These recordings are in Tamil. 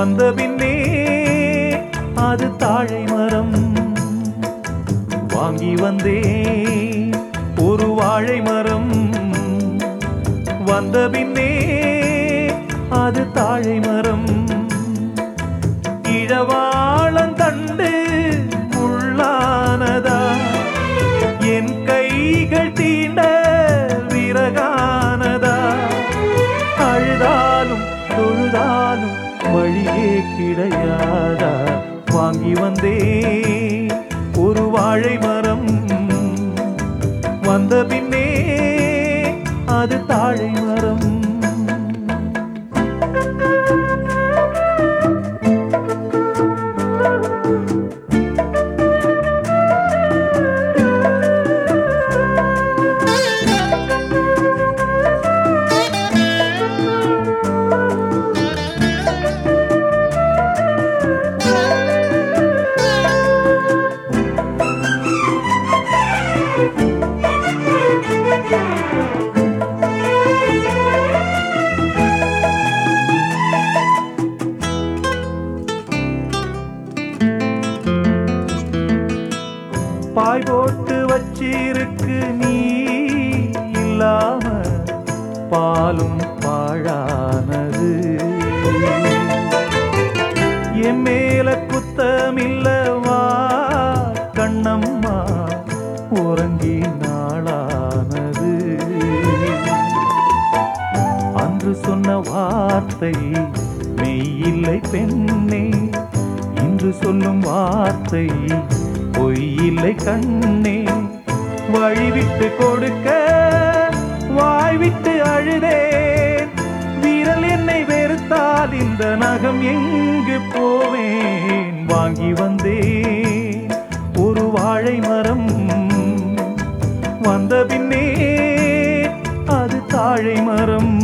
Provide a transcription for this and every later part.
வந்த பின்னே அது தாழை மரம் வாங்கி வந்தேன் ஒரு வாழை மரம் வந்த பின்னே அது தாழை மரம் இழவாளந்தண்டு முள்ளானதா என் கைகள் தீண்ட விறகானதா அழுதாலும் தொழுதாலும் வழியே கிடையாதா வாங்கி வந்தே ஒரு வாழை மரம் வந்த பின்னே அது தாழை மரம் பாய் போட்டு வச்சிருக்கு நீ இல்லாம பாலும் பாழானது என் மேல குத்தமில்லவா கண்ணம்மா உறங்கி நாளானது அன்று சொன்ன வார்த்தை மெய்யில்லை பெண்ணே இன்று சொல்லும் வார்த்தை பொய்யில்லை கண்ணே வழிவிட்டு கொடுக்க வாய் விட்டு அழுதேன் வீரல் என்னை வெறுத்தால் இந்த நகம் எங்கு போவேன் வாங்கி வந்தேன் ஒரு வாழை மரம் வந்த பின்னே அது தாழை மரம்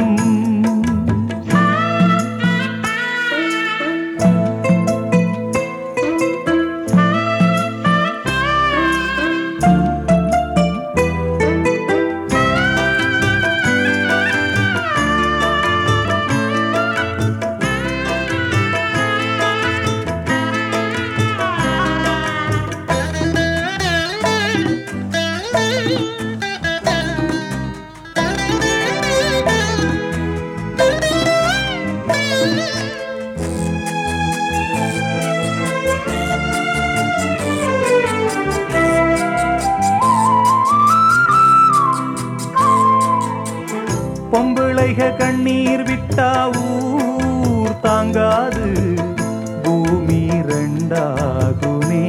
பொம்பிளைக கண்ணீர் விட்டா ஊர் தாங்காது பூமி ரெண்டாகுமே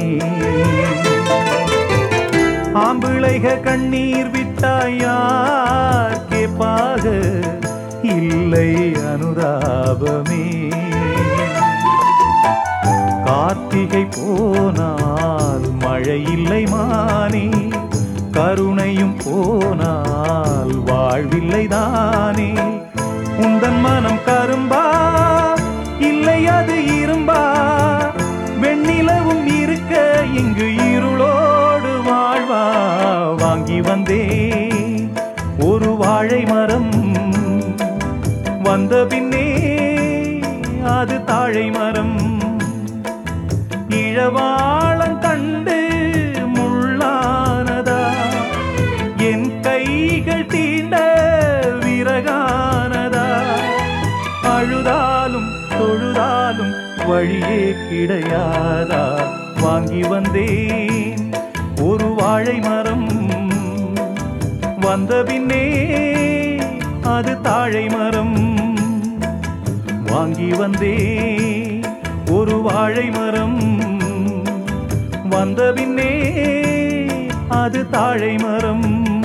ஆம்பிளைக கண்ணீர் விட்டா யார் கேப்பாக இல்லை அனுதாபமே கார்த்திகை போனால் மழை இல்லை மானே கருணையும் போனால் வாழ்வில்லை தானே உந்தன் மனம் கரும்பா இல்லை அது இரும்பா வெண்ணிலவும் இருக்க இங்கு இருளோடு வாழ்வா வாங்கி வந்தே ஒரு வாழை மரம் வந்த பின்னே அது தாழை மரம் இழவாளம் கண்டு முள்ளானதா என் கைகள் தீண்ட விறகானதா அழுதாலும் தொழுதாலும் வழியே கிடையாதா வாங்கி வந்தேன் ஒரு வாழை மரம் வந்த பின்னே அது தாழை மரம் வாங்கி வந்தே ஒரு வாழை மரம் வந்த பின்னே அது தாழை மரம்